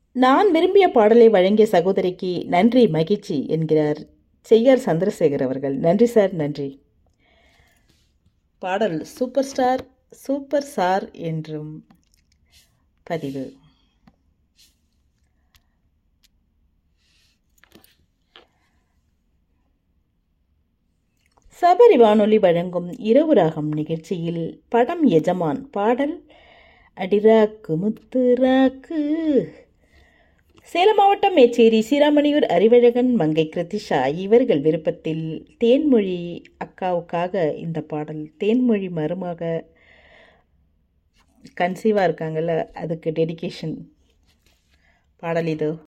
நான் விரும்பிய பாடலை வழங்கிய சகோதரிக்கு நன்றி மகிழ்ச்சி என்கிறார் செய்யார் சந்திரசேகர் அவர்கள் நன்றி சார் நன்றி பாடல் சூப்பர் ஸ்டார் சூப்பர் சார் என்றும் பதிவு சபரி வானொலி வழங்கும் இரவு ராகம் நிகழ்ச்சியில் படம் எஜமான் பாடல் அடிராக்கு முத்துராக்கு சேலம் மாவட்டம் மேச்சேரி சீராமணியூர் அறிவழகன் மங்கை கிருத்திஷா இவர்கள் விருப்பத்தில் தேன்மொழி அக்காவுக்காக இந்த பாடல் தேன்மொழி மருமக கன்சீவாக இருக்காங்கல்ல அதுக்கு டெடிகேஷன் பாடல் இது